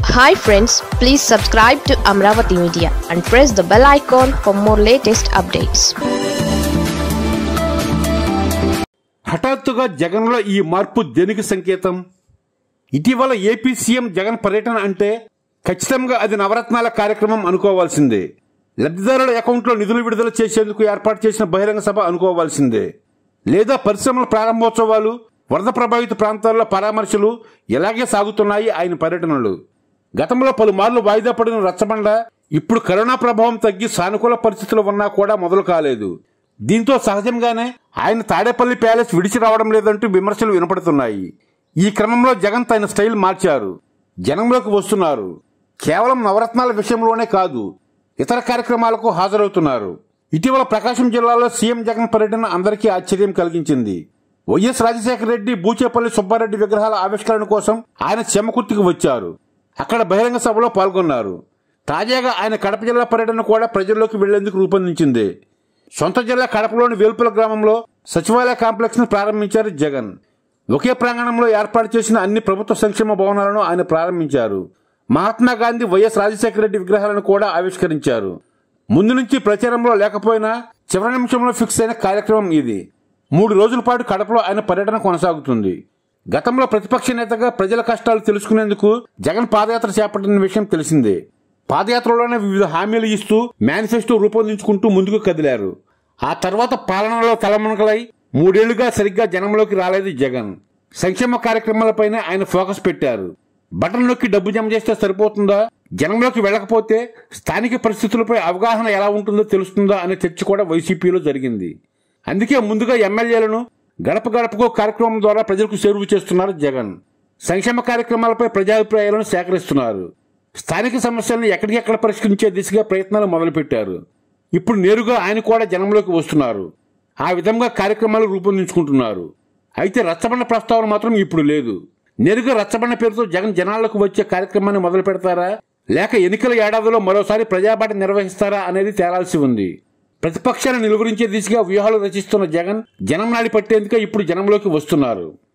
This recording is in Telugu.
hi friends please subscribe to Amaravati media and press the bell icon for more latest updates హఠాత్తుగా జగన్లో ఈ మార్పు దేనికి సంకేతం ఇటీవల ఏపీ సీఎం జగన్ పర్యటన అంటే ఖచ్చితంగా అది నవరత్నాల కార్యక్రమం అనుకోవాల్సిందే లబ్ధిదారుల అకౌంట్లో నిధులు విడుదల చేసేందుకు ఏర్పాటు చేసిన బహిరంగ సభ అనుకోవాల్సిందే లేదా పరిశ్రమల ప్రారంభోత్సవాలు వరద ప్రభావిత ప్రాంతాల్లో పరామర్శలు ఇలాగే సాగుతున్నాయి ఆయన పర్యటనలు గతంలో పలుమార్లు వాయిదా పడిన రచ్చబండ ఇప్పుడు కరోనా ప్రభావం తగ్గి సానుకూల పరిస్థితులు ఉన్నా కూడా మొదలు కాలేదు దీంతో సహజంగానే ఆయన తాడేపల్లి ప్యాలెస్ విడిచి రావడం లేదంటూ విమర్శలు వినపడుతున్నాయి ఈ క్రమంలో జగన్ తన స్టైల్ మార్చారు జనంలోకి వస్తున్నారు కేవలం నవరత్నాల విషయంలోనే కాదు ఇతర కార్యక్రమాలకు హాజరవుతున్నారు ఇటీవల ప్రకాశం జిల్లాలో సీఎం జగన్ పర్యటన అందరికీ ఆశ్చర్యం కలిగించింది వైఎస్ రాజశేఖర రెడ్డి బూచేపల్లి సుబ్బారెడ్డి విగ్రహాల ఆవిష్కరణ కోసం ఆయన చెమ్మకుర్తికి వచ్చారు అక్కడ బహిరంగ సభలో పాల్గొన్నారు తాజాగా ఆయన కడప జిల్లా పర్యటన కూడా ప్రజల్లోకి వెళ్లేందుకు రూపొందించింది సొంత జిల్లా కడపలోని వేల్పుల గ్రామంలో సచివాలయ కాంప్లెక్స్ ను ప్రారంభించారు జగన్ ఒకే ప్రాంగణంలో ఏర్పాటు చేసిన అన్ని ప్రభుత్వ సంక్షేమ భవనాలను ఆయన ప్రారంభించారు మహాత్మా గాంధీ వైఎస్ రాజశేఖర రెడ్డి విగ్రహాలను కూడా ఆవిష్కరించారు ముందు నుంచి ప్రచారంలో లేకపోయినా చివరి నిమిషంలో ఫిక్స్ అయిన కార్యక్రమం ఇది మూడు రోజుల పాటు కడపలో ఆయన పర్యటన కొనసాగుతుంది గతంలో ప్రతిపక్ష నేతగా ప్రజల కష్టాలు తెలుసుకునేందుకు జగన్ పాదయాత్ర చేపట్టిన విషయం తెలిసిందే పాదయాత్రలోనే వివిధ హామీలు ఇస్తూ మేనిఫెస్టో రూపొందించుకుంటూ ముందుకు కదిలారు ఆ తర్వాత పాలనలో తలమునకలై మూడేళ్లుగా సరిగ్గా జనంలోకి రాలేదు జగన్ సంక్షేమ కార్యక్రమాలపైనే ఆయన ఫోకస్ పెట్టారు బటన్ నొక్కి డబ్బు జమ చేస్తే సరిపోతుందా జనంలోకి వెళ్ళకపోతే స్థానిక పరిస్థితులపై అవగాహన ఎలా ఉంటుందో తెలుస్తుందా అనే చర్చ కూడా వైసీపీలో జరిగింది అందుకే ముందుగా ఎమ్మెల్యేలను గడప గడపకో కార్యక్రమం ద్వారా ప్రజలకు చేరువ చేస్తున్నారు జగన్ సంక్షేమ కార్యక్రమాలపై ప్రజాభిప్రాయాలను సేకరిస్తున్నారు స్థానిక సమస్యలను ఎక్కడికెక్కడ పరిష్కరించే దిశగా ప్రయత్నాలు మొదలుపెట్టారు ఇప్పుడు నేరుగా ఆయన కూడా జనంలోకి వస్తున్నారు ఆ విధంగా కార్యక్రమాలు రూపొందించుకుంటున్నారు అయితే రచ్చబండ ప్రస్తావన మాత్రం ఇప్పుడు లేదు నేరుగా రచ్చబండ పేరుతో జగన్ జనాలకు వచ్చే కార్యక్రమాన్ని మొదలు పెడతారా లేక ఎన్నికల ఏడాదిలో మరోసారి ప్రజాబాట నిర్వహిస్తారా అనేది తేలాల్సి ఉంది ప్రతిపక్షాలను నిలువరించే దిశగా వ్యూహాలు రచిస్తున్న జగన్ జనం నాడి పట్టేందుకే ఇప్పుడు జనంలోకి వస్తున్నారు